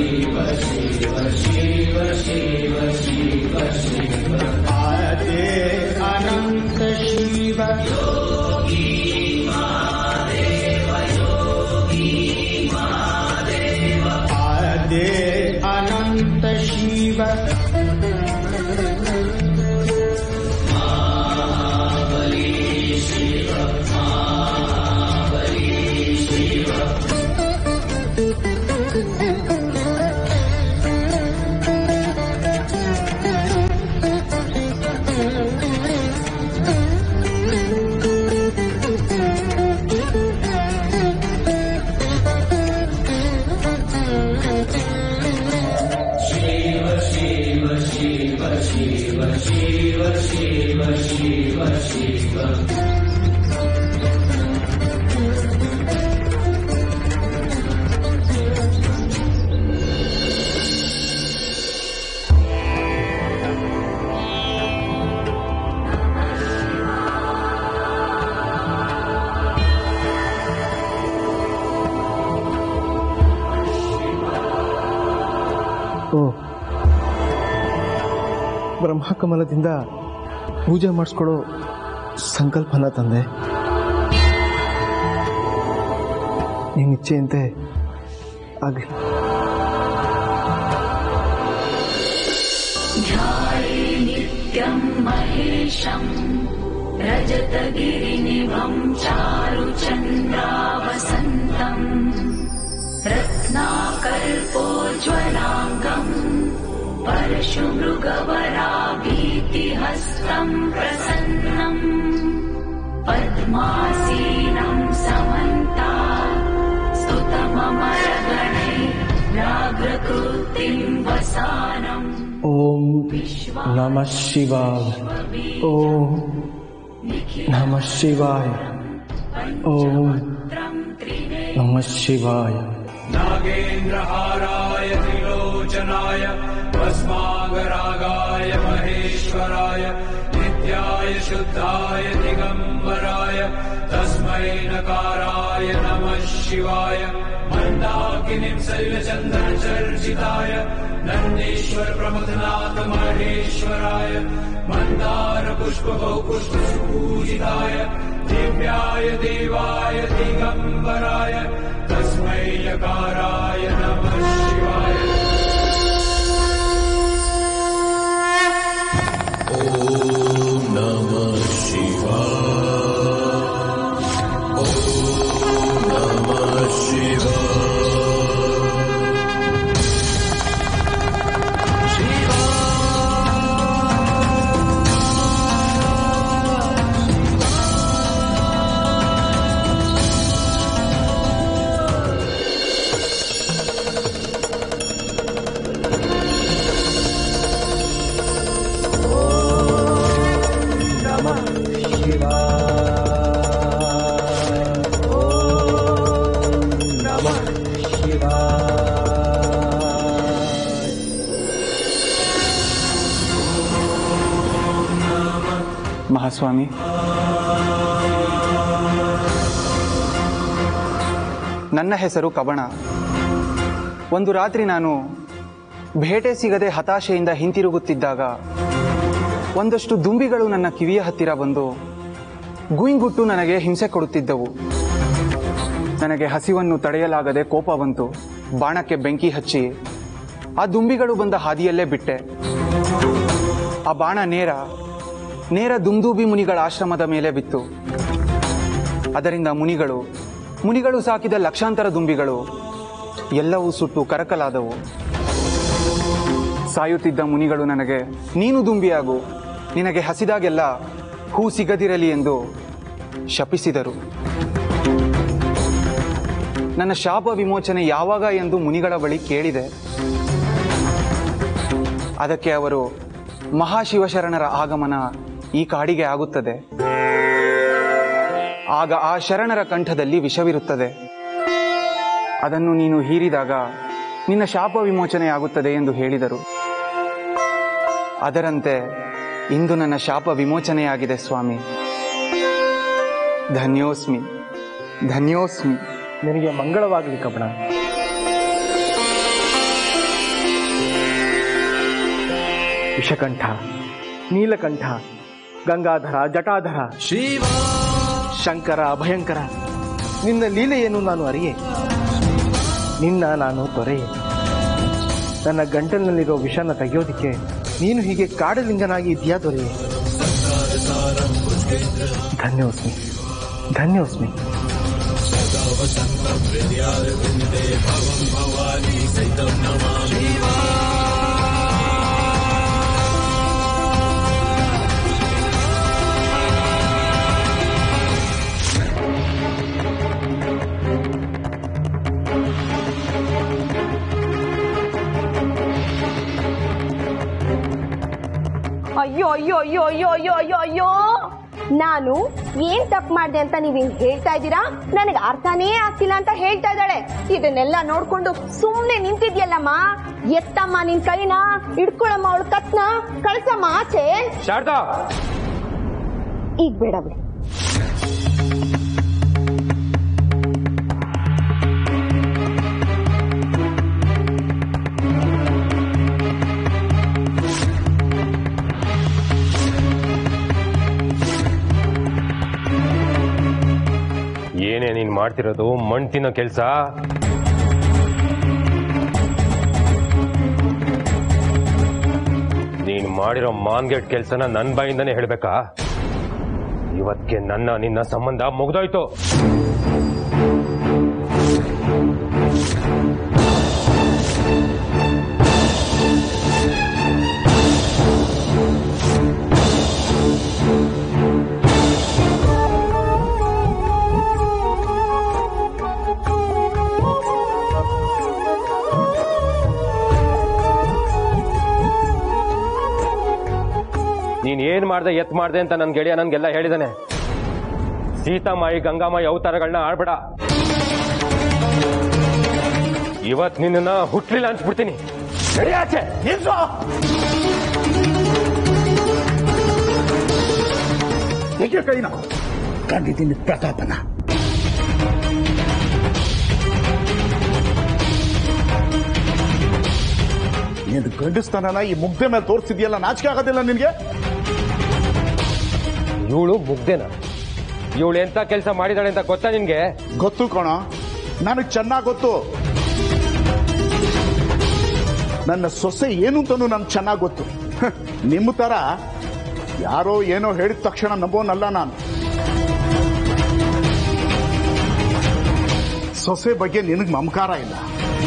आदे अनंत शिव आदे अनंत शिव ಓ ಬ್ರಹ್ಮಕಮಲದಿಂದ ಪೂಜೆ ಮಾಡಿಸ್ಕೊಡೋ ಸಂಕಲ್ಪನ ತಂದೆ ನಿನ್ನ ಇಚ್ಛೆಯಂತೆ ಆಗಲಿ नित्यम् महेशम् रजतगिरिनिभम् चारुचन्द्रावसन्तम् रत्नाकल्पोज्ज्वलाङ्गम् परशुमृगवराभीतिहस्तम् प्रसन्नम् पद्मासीनम् समन्ता स्तुतममरगणै व्याघ्रकृतिम् वसानम् ಓಂ ನಮಃ ಶಿವಾಯ ಓಂ ನಮಃ ಶಿವಾಯ ಓಂ ನಮಃ ಶಿವಾಯ नागेन्द्रहाराय त्रिलोचनाय भस्मागरागाय महेश्वराय नित्याय शुद्धाय दिगम्बराय तस्मै नकाराय नमः शिवाय मन्दाकिनीं शैलचन्द्रचर्चिताय नन्दीश्वर प्रमुखनाथ महेश्वराय मन्दार पुष्पभौ पुष्पसूजिताय दिव्याय देवाय दिगम्बराय तस्मै यकाराय नमः शिवाय ಮಹಾಸ್ವಾಮಿ ನನ್ನ ಹೆಸರು ಕಬಣ ಒಂದು ರಾತ್ರಿ ನಾನು ಭೇಟೆ ಸಿಗದೆ ಹತಾಶೆಯಿಂದ ಹಿಂತಿರುಗುತ್ತಿದ್ದಾಗ ಒಂದಷ್ಟು ದುಂಬಿಗಳು ನನ್ನ ಕಿವಿಯ ಹತ್ತಿರ ಬಂದು ಗುಯಿಂಗುಟ್ಟು ನನಗೆ ಹಿಂಸೆ ಕೊಡುತ್ತಿದ್ದವು ನನಗೆ ಹಸಿವನ್ನು ತಡೆಯಲಾಗದೆ ಕೋಪ ಬಂತು ಬಾಣಕ್ಕೆ ಬೆಂಕಿ ಹಚ್ಚಿ ಆ ದುಂಬಿಗಳು ಬಂದ ಹಾದಿಯಲ್ಲೇ ಬಿಟ್ಟೆ ಆ ಬಾಣ ನೇರ ನೇರ ದುಂದೂಬಿ ಮುನಿಗಳ ಆಶ್ರಮದ ಮೇಲೆ ಬಿತ್ತು ಅದರಿಂದ ಮುನಿಗಳು ಮುನಿಗಳು ಸಾಕಿದ ಲಕ್ಷಾಂತರ ದುಂಬಿಗಳು ಎಲ್ಲವೂ ಸುಟ್ಟು ಕರಕಲಾದವು ಸಾಯುತ್ತಿದ್ದ ಮುನಿಗಳು ನನಗೆ ನೀನು ದುಂಬಿಯಾಗು ನಿನಗೆ ಹಸಿದಾಗೆಲ್ಲ ಹೂ ಸಿಗದಿರಲಿ ಎಂದು ಶಪಿಸಿದರು ನನ್ನ ಶಾಪ ವಿಮೋಚನೆ ಯಾವಾಗ ಎಂದು ಮುನಿಗಳ ಬಳಿ ಕೇಳಿದೆ ಅದಕ್ಕೆ ಅವರು ಮಹಾಶಿವಶರಣರ ಆಗಮನ ಈ ಕಾಡಿಗೆ ಆಗುತ್ತದೆ ಆಗ ಆ ಶರಣರ ಕಂಠದಲ್ಲಿ ವಿಷವಿರುತ್ತದೆ ಅದನ್ನು ನೀನು ಹೀರಿದಾಗ ನಿನ್ನ ಶಾಪ ವಿಮೋಚನೆಯಾಗುತ್ತದೆ ಎಂದು ಹೇಳಿದರು ಅದರಂತೆ ಇಂದು ನನ್ನ ಶಾಪ ವಿಮೋಚನೆಯಾಗಿದೆ ಸ್ವಾಮಿ ಧನ್ಯೋಸ್ಮಿ ಧನ್ಯೋಸ್ಮಿ ನಿನಗೆ ಮಂಗಳವಾಗಲಿ ಕಬಣ ವಿಷಕಂಠ ನೀಲಕಂಠ ಗಂಗಾಧರ ಜಟಾಧರ ಶಂಕರ ಭಯಂಕರ ನಿನ್ನ ಲೀಲೆಯನ್ನು ನಾನು ಅರಿಯೆ ನಿನ್ನ ನಾನು ತೊರೆಯೆ ನನ್ನ ಗಂಟಲಿನಲ್ಲಿರೋ ವಿಷನ ತೆಗೆಯೋದಿಕ್ಕೆ ನೀನು ಹೀಗೆ ಕಾಡಲಿಂಗನಾಗಿ ಇದೆಯಾ ದೊರೆಯೆ ಧನ್ಯೋಸ್ಮಿ ಧನ್ಯೋಸ್ಮಿ ಅಯ್ಯೋ ಅಯ್ಯೋ ಅಯ್ಯೋ ಅಯ್ಯೋ ಅಯ್ಯೋ ಅಯ್ಯೋ ಅಯ್ಯೋ ನಾನು ಏನ್ ತಪ್ಪು ಮಾಡ್ದೆ ಅಂತ ನೀವ್ ಹಿಂಗ್ ಹೇಳ್ತಾ ಇದ್ದೀರಾ ನನಗೆ ಅರ್ಥನೇ ಆಗ್ತಿಲ್ಲ ಅಂತ ಹೇಳ್ತಾ ಇದ್ದಾಳೆ ಇದನ್ನೆಲ್ಲ ನೋಡ್ಕೊಂಡು ಸುಮ್ನೆ ನಿಂತಿದ್ಯಲ್ಲಮ್ಮ ಎತ್ತಮ್ಮ ನಿನ್ ಕೈನ ಹಿಡ್ಕೊಳಮ್ಮ ಅವಳು ಕತ್ನ ಕಳ್ಸಮ್ಮ ಆಚೆ ಶಾರದಾ ಈಗ ಬೇಡ ಬಿಡಿ ಏನೇ ನೀನ್ ಮಾಡ್ತಿರೋದು ಮಣ್ ತಿನ್ನೋ ಕೆಲ್ಸ ನೀನ್ ಮಾಡಿರೋ ಮಾನ್ಗೆಟ್ ಕೆಲ್ಸನ ನನ್ ಬಾಯಿಂದಾನೇ ಹೇಳ್ಬೇಕಾ ಇವತ್ಗೆ ನನ್ನ ನಿನ್ನ ಸಂಬಂಧ ಮುಗ್ದೋಯ್ತು ನೀನ್ ಏನ್ ಮಾಡ್ದೆ ಎತ್ ಮಾಡ್ದೆ ಅಂತ ನನ್ ಗೆಳೆಯ ನನ್ಗೆಲ್ಲ ಹೇಳಿದಾನೆ ಸೀತಾಮಾಯಿ ಗಂಗಾಮಾಯಿ ಅವತಾರಗಳನ್ನ ಆಡ್ಬೇಡ ಇವತ್ ನಿನ್ನ ಹುಟ್ಲಿಲ್ಲ ಅನ್ಸ್ಬಿಡ್ತೀನಿ ನಡಿ ಆಚೆ ಹೇಗೆ ಕೈನ ಕಂಡಿದ್ದೀನಿ ಪ್ರತಾಪನ ನೀನು ಗಂಡಸ್ತನನ ಈ ಮುಗ್ದೆ ಮೇಲೆ ತೋರಿಸಿದ್ಯಲ್ಲ ನಾಚಿಕೆ ಆಗೋದಿಲ್ಲ ನಿನ್ಗೆ ಇವಳು ಮುಗ್ದೇನ ಇವಳು ಎಂತ ಕೆಲಸ ಮಾಡಿದಾಳೆ ಅಂತ ಗೊತ್ತಾ ನಿನ್ಗೆ ಗೊತ್ತು ಕಣ ನನಗೆ ಚೆನ್ನಾಗಿ ಗೊತ್ತು ನನ್ನ ಸೊಸೆ ಏನು ಅಂತಾನು ನನ್ಗೆ ಚೆನ್ನಾಗಿ ಗೊತ್ತು ಹ, ನಿಮ್ಮ ತರ ಯಾರೋ ಏನೋ ಹೇಳಿದ ತಕ್ಷಣ ನಂಬೋನಲ್ಲ ನಾನು ಸೊಸೆ ಬಗ್ಗೆ ನಿನಗೆ ಮಮಕಾರ ಇಲ್ಲ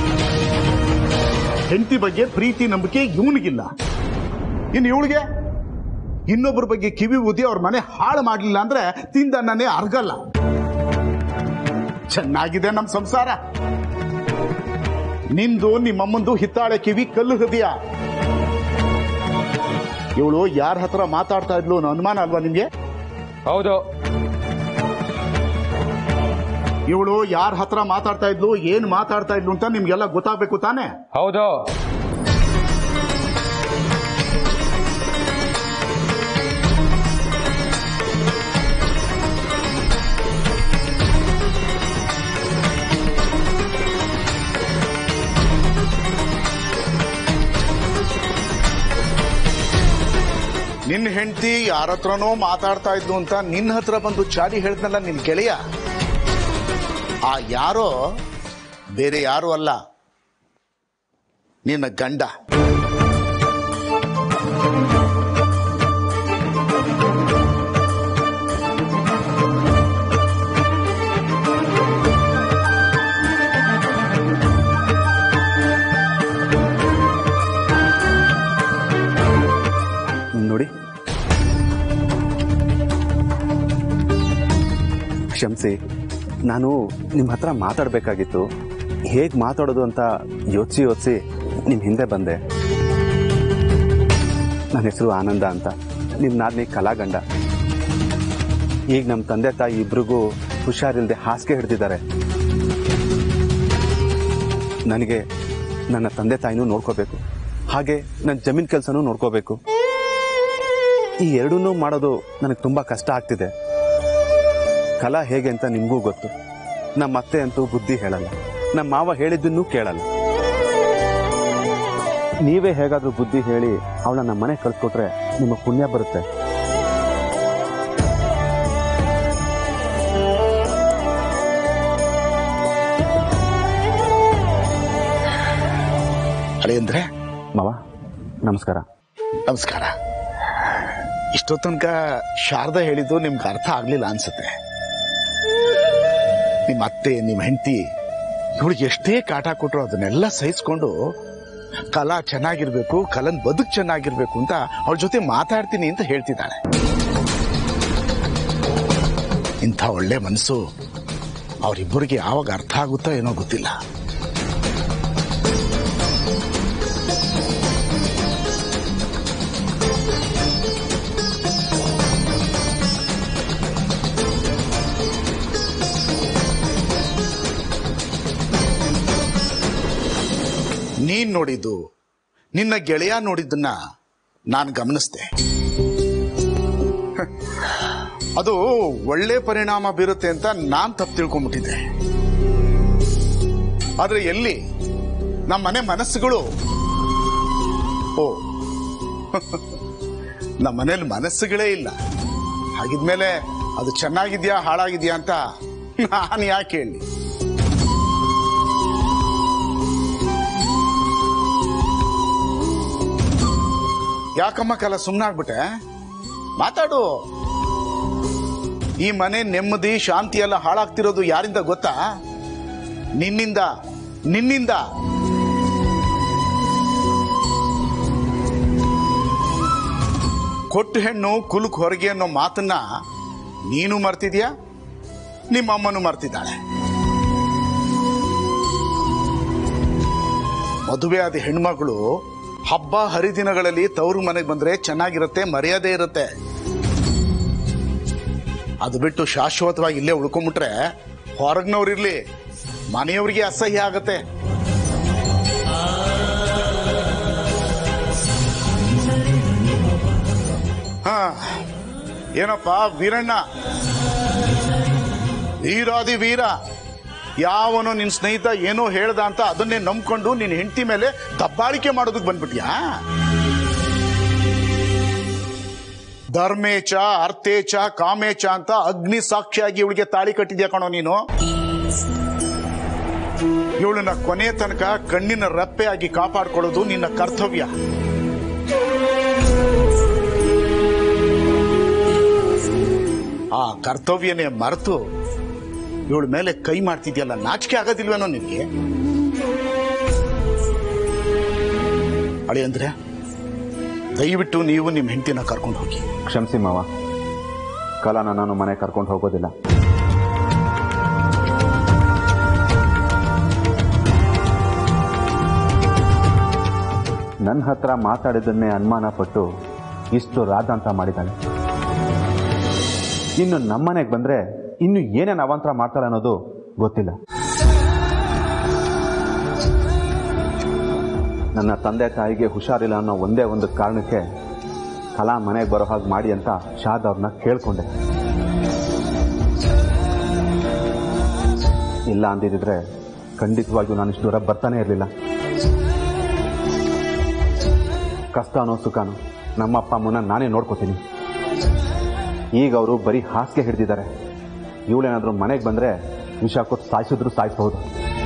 ಹೆಂಡತಿ ಬಗ್ಗೆ ಪ್ರೀತಿ ನಂಬಿಕೆ ಇವನಿಗಿಲ್ಲ ಇನ್ನು ಇವಳಿಗೆ ಇನ್ನೊಬ್ಬರ ಬಗ್ಗೆ ಕಿವಿ ಊದಿ ಅವ್ರ ಮನೆ ಹಾಳು ಮಾಡಲಿಲ್ಲ ಅಂದ್ರೆ ತಿಂದನ್ನೇ ಅರ್ಗಲ್ಲ ಚೆನ್ನಾಗಿದೆ ನಮ್ ಸಂಸಾರ ನಿಂದು ನಿಮ್ಮಮ್ಮಂದು ಹಿತ್ತಾಳೆ ಕಿವಿ ಕಲ್ಲು ಹೃದಯ ಇವಳು ಯಾರ ಹತ್ರ ಮಾತಾಡ್ತಾ ಇದ್ಲು ಅನ್ನೋ ಅನುಮಾನ ಅಲ್ವಾ ನಿಮ್ಗೆ ಹೌದು ಇವಳು ಯಾರ ಹತ್ರ ಮಾತಾಡ್ತಾ ಇದ್ಲು ಏನ್ ಮಾತಾಡ್ತಾ ಇದ್ಲು ಅಂತ ನಿಮ್ಗೆಲ್ಲ ಗೊತ್ತಾಗ್ಬೇಕು ತಾನೆ ಹೌದು ನಿನ್ನ ಹೆಂಡತಿ ಯಾರ ಹತ್ರನೋ ಮಾತಾಡ್ತಾ ಇದ್ಲು ಅಂತ ನಿನ್ನ ಹತ್ರ ಬಂದು ಚಾಡಿ ಹೇಳಿದ್ನಲ್ಲ ನಿನ್ ಗೆಳೆಯ ಆ ಯಾರೋ ಬೇರೆ ಯಾರು ಅಲ್ಲ ನಿನ್ನ ಗಂಡ ನೋಡಿ ಕ್ಷಮಿಸಿ ನಾನು ನಿಮ್ಮ ಹತ್ರ ಮಾತಾಡಬೇಕಾಗಿತ್ತು ಹೇಗೆ ಮಾತಾಡೋದು ಅಂತ ಯೋಚಿಸಿ ಯೋಚಿಸಿ ನಿಮ್ಮ ಹಿಂದೆ ಬಂದೆ ನನ್ನ ಹೆಸರು ಆನಂದ ಅಂತ ನಿಮ್ಮ ನಾದ್ನಿ ಕಲಾಗಂಡ ಈಗ ನಮ್ಮ ತಂದೆ ತಾಯಿ ಇಬ್ರಿಗೂ ಹುಷಾರಿಲ್ಲದೆ ಹಾಸಿಗೆ ಹಿಡ್ದಿದ್ದಾರೆ ನನಗೆ ನನ್ನ ತಂದೆ ತಾಯಿನೂ ನೋಡ್ಕೋಬೇಕು ಹಾಗೆ ನನ್ನ ಜಮೀನ್ ಕೆಲಸನೂ ನೋಡ್ಕೋಬೇಕು ಈ ಎರಡನ್ನೂ ಮಾಡೋದು ನನಗೆ ತುಂಬಾ ಕಷ್ಟ ಆಗ್ತಿದೆ ಕಲಾ ಹೇಗೆ ಅಂತ ನಿಮಗೂ ಗೊತ್ತು ನಮ್ಮ ಅತ್ತೆ ಅಂತೂ ಬುದ್ಧಿ ಹೇಳಲ್ಲ ನಮ್ಮ ಮಾವ ಹೇಳಿದ್ದನ್ನೂ ಕೇಳಲ್ಲ ನೀವೇ ಹೇಗಾದ್ರೂ ಬುದ್ಧಿ ಹೇಳಿ ಅವಳನ್ನ ಮನೆ ಕಳ್ಸ್ಕೊಟ್ರೆ ನಿಮಗೆ ಪುಣ್ಯ ಬರುತ್ತೆ ಅಳಿಯಂದ್ರೆ ಮಾವ ನಮಸ್ಕಾರ ನಮಸ್ಕಾರ ಇಷ್ಟೋ ತನಕ ಶಾರದಾ ಹೇಳಿದ್ದು ನಿಮ್ಗೆ ಅರ್ಥ ಆಗ್ಲಿಲ್ಲ ಅನ್ಸುತ್ತೆ ನಿಮ್ಮ ಅತ್ತೆ ನಿಮ್ಮ ಹೆಂಡತಿ ಇವಳಿಗೆ ಎಷ್ಟೇ ಕಾಟ ಕೊಟ್ಟರು ಅದನ್ನೆಲ್ಲ ಸಹಿಸ್ಕೊಂಡು ಕಲಾ ಚೆನ್ನಾಗಿರ್ಬೇಕು ಕಲನ್ ಬದುಕು ಚೆನ್ನಾಗಿರ್ಬೇಕು ಅಂತ ಅವಳ ಜೊತೆ ಮಾತಾಡ್ತೀನಿ ಅಂತ ಹೇಳ್ತಿದ್ದಾಳೆ ಇಂಥ ಒಳ್ಳೆ ಮನಸ್ಸು ಅವರಿಬ್ಬರಿಗೆ ಯಾವಾಗ ಅರ್ಥ ಆಗುತ್ತೋ ಏನೋ ಗೊತ್ತಿಲ್ಲ ನೀನ್ ನೋಡಿದ್ದು ನಿನ್ನ ಗೆಳೆಯ ನೋಡಿದ್ದನ್ನ ನಾನು ಗಮನಿಸ್ದೆ ಅದು ಒಳ್ಳೆ ಪರಿಣಾಮ ಬೀರುತ್ತೆ ಅಂತ ನಾನ್ ತಪ್ಪು ತಿಳ್ಕೊಂಡ್ಬಿಟ್ಟಿದ್ದೆ ಆದ್ರೆ ಎಲ್ಲಿ ನಮ್ಮ ಮನೆ ಮನಸ್ಸುಗಳು ಓ ನಮ್ಮ ಮನೇಲಿ ಮನಸ್ಸುಗಳೇ ಇಲ್ಲ ಹಾಗಿದ್ಮೇಲೆ ಅದು ಚೆನ್ನಾಗಿದ್ಯಾ ಹಾಳಾಗಿದ್ಯಾ ಅಂತ ನಾನು ಯಾಕೆ ಹೇಳಿ ಯಾಕಮ್ಮ ಕಾಲ ಸುಮ್ಮನಾಗ್ಬಿಟ್ಟೆ ಮಾತಾಡು ಈ ಮನೆ ನೆಮ್ಮದಿ ಶಾಂತಿ ಎಲ್ಲ ಹಾಳಾಗ್ತಿರೋದು ಯಾರಿಂದ ಗೊತ್ತಾ ನಿನ್ನಿಂದ ನಿನ್ನಿಂದ ಕೊಟ್ಟು ಹೆಣ್ಣು ಕುಲುಕ್ ಹೊರಗೆ ಅನ್ನೋ ಮಾತನ್ನ ನೀನು ಮರ್ತಿದ್ಯಾ ನಿಮ್ಮ ಅಮ್ಮನೂ ಮರ್ತಿದ್ದಾಳೆ ಮದುವೆ ಆದ ಹೆಣ್ಮಗಳು ಹಬ್ಬ ಹರಿದಿನಗಳಲ್ಲಿ ತವರು ಮನೆಗೆ ಬಂದ್ರೆ ಚೆನ್ನಾಗಿರುತ್ತೆ ಮರ್ಯಾದೆ ಇರುತ್ತೆ ಅದು ಬಿಟ್ಟು ಶಾಶ್ವತವಾಗಿ ಇಲ್ಲೇ ಉಳ್ಕೊಂಬಿಟ್ರೆ ಹೊರಗ್ನವ್ರಿರ್ಲಿ ಮನೆಯವ್ರಿಗೆ ಅಸಹ್ಯ ಆಗತ್ತೆ ಹಾ ಏನಪ್ಪ ವೀರಣ್ಣ ವೀರಾದಿ ವೀರ ಯಾವನೋ ನಿನ್ ಸ್ನೇಹಿತ ಏನೋ ಹೇಳ್ದ ಅಂತ ಅದನ್ನೇ ನಂಬ್ಕೊಂಡು ನಿನ್ ಹೆಂಡತಿ ಮೇಲೆ ದಬ್ಬಾಳಿಕೆ ಮಾಡೋದಕ್ಕೆ ಬಂದ್ಬಿಟ್ಯಾ ಧರ್ಮೇಚ ಅರ್ಥೇಚ ಕಾಮೇಚ ಅಂತ ಅಗ್ನಿ ಸಾಕ್ಷಿಯಾಗಿ ಇವಳಿಗೆ ತಾಳಿ ಕಟ್ಟಿದ್ಯಾ ಕಣೋ ನೀನು ಇವಳನ್ನ ಕೊನೆ ತನಕ ಕಣ್ಣಿನ ರಪ್ಪೆ ಆಗಿ ಕಾಪಾಡ್ಕೊಳ್ಳೋದು ನಿನ್ನ ಕರ್ತವ್ಯ ಆ ಕರ್ತವ್ಯನೇ ಮರೆತು ಇವಳ ಮೇಲೆ ಕೈ ಮಾಡ್ತಿದ್ಯಲ್ಲ ನಾಚಿಕೆ ಆಗೋದಿಲ್ವೇನೋ ನಿನಗೆ ಅಳಿ ಅಂದ್ರೆ ದಯವಿಟ್ಟು ನೀವು ನಿಮ್ಮ ಹೆಂಡತಿನ ಕರ್ಕೊಂಡು ಹೋಗಿ ಕ್ಷಮಿಸಿ ಮಾವ ಕಲಾನ ನಾನು ಮನೆ ಕರ್ಕೊಂಡು ಹೋಗೋದಿಲ್ಲ ನನ್ನ ಹತ್ರ ಮಾತಾಡಿದ್ದನ್ನೇ ಅನುಮಾನ ಪಟ್ಟು ಇಷ್ಟು ರಾಧಾಂತ ಮಾಡಿದ್ದಾಳೆ ಇನ್ನು ನಮ್ಮನೆಗೆ ಬಂದ್ರೆ ಇನ್ನು ಏನೇನು ಅವಾಂತರ ಮಾಡ್ತಾಳೆ ಅನ್ನೋದು ಗೊತ್ತಿಲ್ಲ ನನ್ನ ತಂದೆ ತಾಯಿಗೆ ಹುಷಾರಿಲ್ಲ ಅನ್ನೋ ಒಂದೇ ಒಂದು ಕಾರಣಕ್ಕೆ ಕಲಾ ಮನೆಗೆ ಬರೋ ಹಾಗೆ ಮಾಡಿ ಅಂತ ಶಾದ್ ಅವ್ರನ್ನ ಕೇಳ್ಕೊಂಡೆ ಇಲ್ಲ ಅಂದಿದ್ರೆ ಖಂಡಿತವಾಗಿಯೂ ನಾನು ಇಷ್ಟು ದೂರ ಬರ್ತಾನೆ ಇರಲಿಲ್ಲ ಕಷ್ಟನೋ ಸುಖನೋ ನಮ್ಮ ಅಪ್ಪ ಅಮ್ಮನ ನಾನೇ ನೋಡ್ಕೋತೀನಿ ಈಗ ಅವರು ಬರೀ ಹಾಸಿಗೆ ಹಿಡಿದಿದ್ದಾರೆ ಇವಳೇನಾದರೂ ಮನೆಗೆ ಬಂದರೆ ವಿಷ ಕೊಟ್ಟು ಸಾಯಿಸಿದ್ರು ಸಾಯಿಸಬಹುದು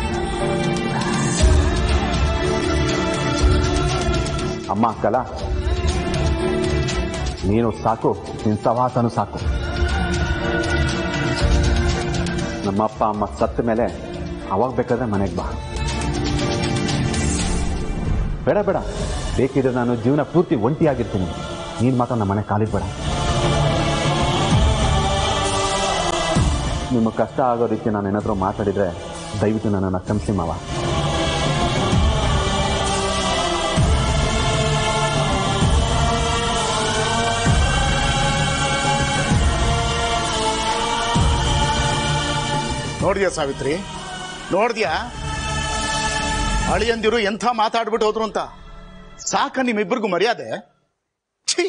ಅಮ್ಮ ಕಲಾ ನೀನು ಸಾಕು ನಿನ್ನ ಸವಾಸನು ಸಾಕು ನಮ್ಮ ಅಪ್ಪ ಅಮ್ಮ ಸತ್ತ ಮೇಲೆ ಅವಾಗ ಬೇಕಾದ್ರೆ ಮನೆಗೆ ಬಾ ಬೇಡ ಬೇಡ ಬೇಕಿದ್ರೆ ನಾನು ಜೀವನ ಪೂರ್ತಿ ಒಂಟಿಯಾಗಿರ್ತೀನಿ ನೀನು ಮಾತ್ರ ನಮ್ಮ ಮನೆ ಕಾಲಿಗೆ ಬೇಡ ನಿಮ್ಮ ಕಷ್ಟ ಆಗೋ ರೀತಿ ನಾನು ಏನಾದರೂ ಮಾತಾಡಿದರೆ ದಯವಿಟ್ಟು ನನ್ನನ್ನು ಕ್ಷಮಿಸಿ ಮಾವ ನೋಡಿದ್ಯಾ ಸಾವಿತ್ರಿ ನೋಡಿದ್ಯಾ ಅಳಿಯಂದಿರು ಎಂಥ ಮಾತಾಡ್ಬಿಟ್ಟು ಹೋದ್ರು ಅಂತ ಸಾಕ ನಿಮ್ಮಿಬ್ಬರಿಗೂ ಮರ್ಯಾದೆ ಛೀ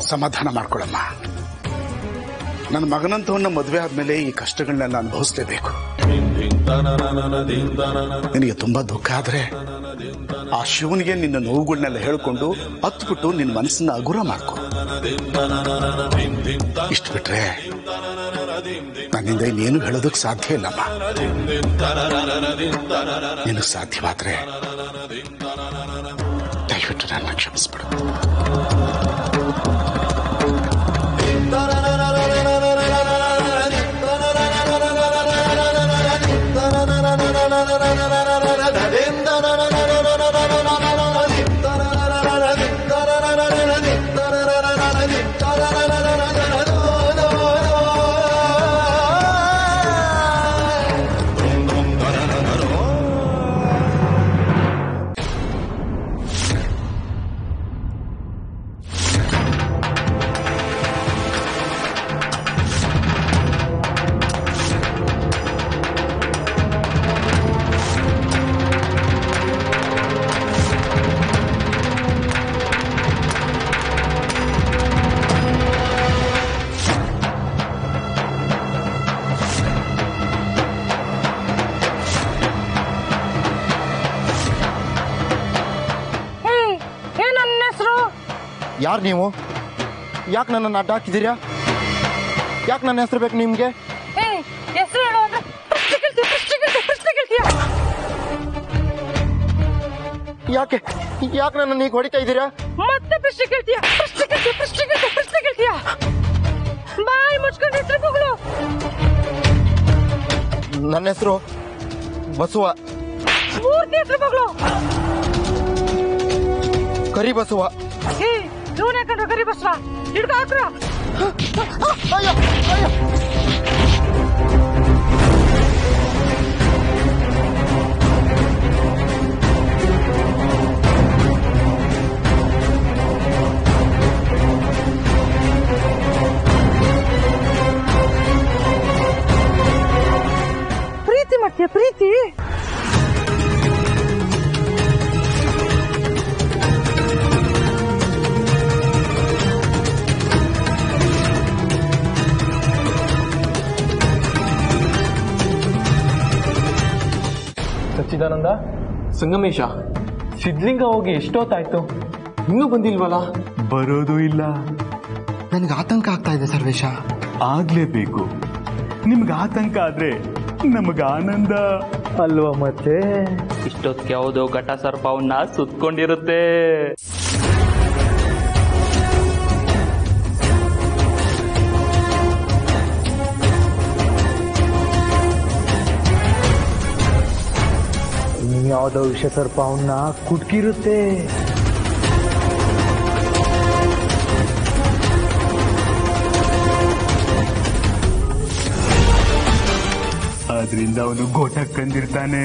ಸಮಾಧಾನ ಮಾಡ್ಕೊಳಮ್ಮ ನನ್ನ ಮಗನಂತವನ್ನ ಮದುವೆ ಆದ್ಮೇಲೆ ಈ ಕಷ್ಟಗಳನ್ನೆಲ್ಲ ಅನುಭವಿಸ್ಲೇಬೇಕು ನಿನಗೆ ತುಂಬಾ ದುಃಖ ಆದ್ರೆ ಆ ಶಿವನಿಗೆ ನಿನ್ನ ನೋವುಗಳನ್ನೆಲ್ಲ ಹೇಳ್ಕೊಂಡು ಹತ್ಬಿಟ್ಟು ನಿನ್ನ ಮನಸ್ಸನ್ನ ಹಗುರ ಮಾಡ್ಕೊ ಇಷ್ಟು ಬಿಟ್ರೆ ನನ್ನಿಂದ ಇನ್ನೇನು ಹೇಳೋದಕ್ಕೆ ಸಾಧ್ಯ ಇಲ್ಲಮ್ಮ ನಿನಗೆ ಸಾಧ್ಯವಾದ್ರೆ ದಯವಿಟ್ಟು ನನ್ನ ಕ್ಷಮಿಸ್ಬಿಡು ಏನ್ ನನ್ನ ಹೆಸರು ಯಾರು ನೀವು ಯಾಕೆ ನನ್ನನ್ನು ಅಡ್ಡ ಹಾಕಿದ್ದೀರಾ ಯಾಕೆ ನನ್ನ ಹೆಸರು ಬೇಕು ನಿಮಗೆ ಏಯ್ ಹೆಸರು ಹೇಳು ಅಂದ್ರೆ ಪ್ರಶ್ನೆ ಕೇಳ್ತೀಯ ಪ್ರಶ್ನೆ ಕೇಳ್ತೀಯ ಪ್ರಶ್ನೆ ಕೇಳ್ತೀಯ ಯಾಕೆ ಯಾಕೆ ನನ್ನ ಈಗ ಹೊಡಿತಾ ಇದ್ದೀರಾ ಮತ್ತೆ ಪ್ರಶ್ನೆ ಕೇಳ್ತೀಯ ಪ್ರಶ್ನೆ ಕೇಳ್ತೀಯ ಪ್ರಶ್ನೆ ಕೇಳ್ತೀಯ ಪ್ರಶ್ನೆ ಕೇಳ್ತೀಯ ಬಾಯಿ ಮುಚ್ಕೊಂಡು ಹೆಸರು ಮಗಳು ನನ್ನ ಹೆಸರು ಬಸವ ಪೂರ್ತಿ ಹೆಸರು ಮಗಳು ಕರಿ ಬಸವ ಏಯ್ ಇವನೇ ಕಂಡ್ರೆ ಗರಿ ಬಸ್ವ ಹಿಡ್ಕೊ ಹಾಕ್ರ ಅಯ್ಯೋ ಅಯ್ಯೋ ಪ್ರೀತಿ ಮಾಡ್ತೀಯ ಪ್ರೀತಿ ಸಚ್ಚಿದಾನಂದ ಸಂಗಮೇಶ ಸಿದ್ಲಿಂಗ ಹೋಗಿ ಎಷ್ಟೊತ್ತಾಯ್ತು ಇನ್ನೂ ಬಂದಿಲ್ವಲ್ಲ ಬರೋದು ಇಲ್ಲ ನನಗೆ ಆತಂಕ ಆಗ್ತಾ ಇದೆ ಸರ್ವೇಶ ಆಗ್ಲೇಬೇಕು ನಿಮ್ಗೆ ಆತಂಕ ಆದ್ರೆ ನಮಗ ಆನಂದ ಅಲ್ವಾ ಮತ್ತೆ ಇಷ್ಟೊತ್ತಿಗೆ ಯಾವುದೋ ಘಟ ಸರ್ಪವನ್ನ ಸುತ್ಕೊಂಡಿರುತ್ತೆ ಯಾವ್ದೋ ವಿಷ ಸರ್ಪ ಅವನ್ನ ಕುಟ್ಕಿರುತ್ತೆ ಆದ್ರಿಂದ ಅವನು ಗೋಟಕ್ ಕಂದಿರ್ತಾನೆ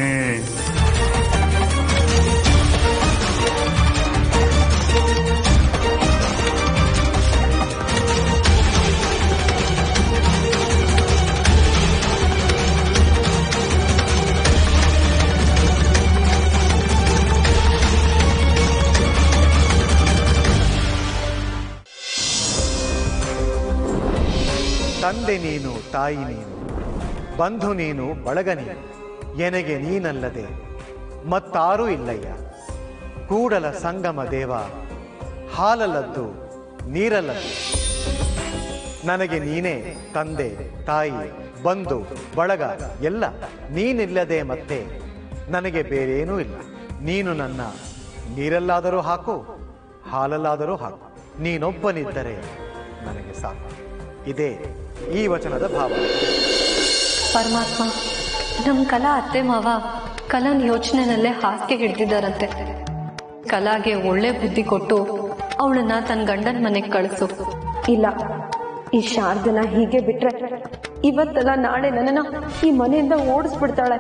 ತಂದೆ ನೀನು ತಾಯಿ ನೀನು ಬಂಧು ನೀನು ಬಳಗ ನೀನು ಎನಗೆ ನೀನಲ್ಲದೆ ಮತ್ತಾರೂ ಇಲ್ಲಯ್ಯ ಕೂಡಲ ಸಂಗಮ ದೇವ ಹಾಲಲ್ಲದ್ದು ನೀರಲ್ಲದ್ದು ನನಗೆ ನೀನೇ ತಂದೆ ತಾಯಿ ಬಂಧು ಬಳಗ ಎಲ್ಲ ನೀನಿಲ್ಲದೆ ಮತ್ತೆ ನನಗೆ ಬೇರೇನೂ ಇಲ್ಲ ನೀನು ನನ್ನ ನೀರಲ್ಲಾದರೂ ಹಾಕು ಹಾಲಲ್ಲಾದರೂ ಹಾಕು ನೀನೊಬ್ಬನಿದ್ದರೆ ನನಗೆ ಸಾಕು ಇದೇ ಈ ವಚನದ ಭಾವ ಪರಮಾತ್ಮ ನಮ್ ಕಲಾ ಅತ್ತೆ ಮಾವ ಕಲನ್ ಯೋಚನೆನಲ್ಲೇ ಹಾಸಿಗೆ ಹಿಡ್ದಿದ್ದಾರಂತೆ ಕಲಾಗೆ ಒಳ್ಳೆ ಬುದ್ಧಿ ಕೊಟ್ಟು ಅವಳನ್ನ ತನ್ನ ಗಂಡನ ಮನೆಗೆ ಕಳಿಸು ಇಲ್ಲ ಈ ಶಾರದನ ಹೀಗೆ ಬಿಟ್ರೆ ಇವತ್ತಲ್ಲ ನಾಳೆ ನನ್ನನ್ನ ಈ ಮನೆಯಿಂದ ಓಡಿಸ್ಬಿಡ್ತಾಳೆ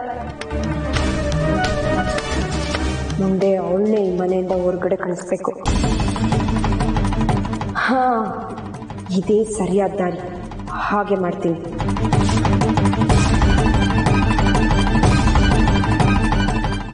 ಮುಂದೆ ಅವಳನ್ನೇ ಈ ಮನೆಯಿಂದ ಹೊರಗಡೆ ಕಳಿಸ್ಬೇಕು ಹಾ ಇದೇ ಸರಿಯಾದ ದಾರಿ ಹಾಗೆ ಮಾಡ್ತೀನಿ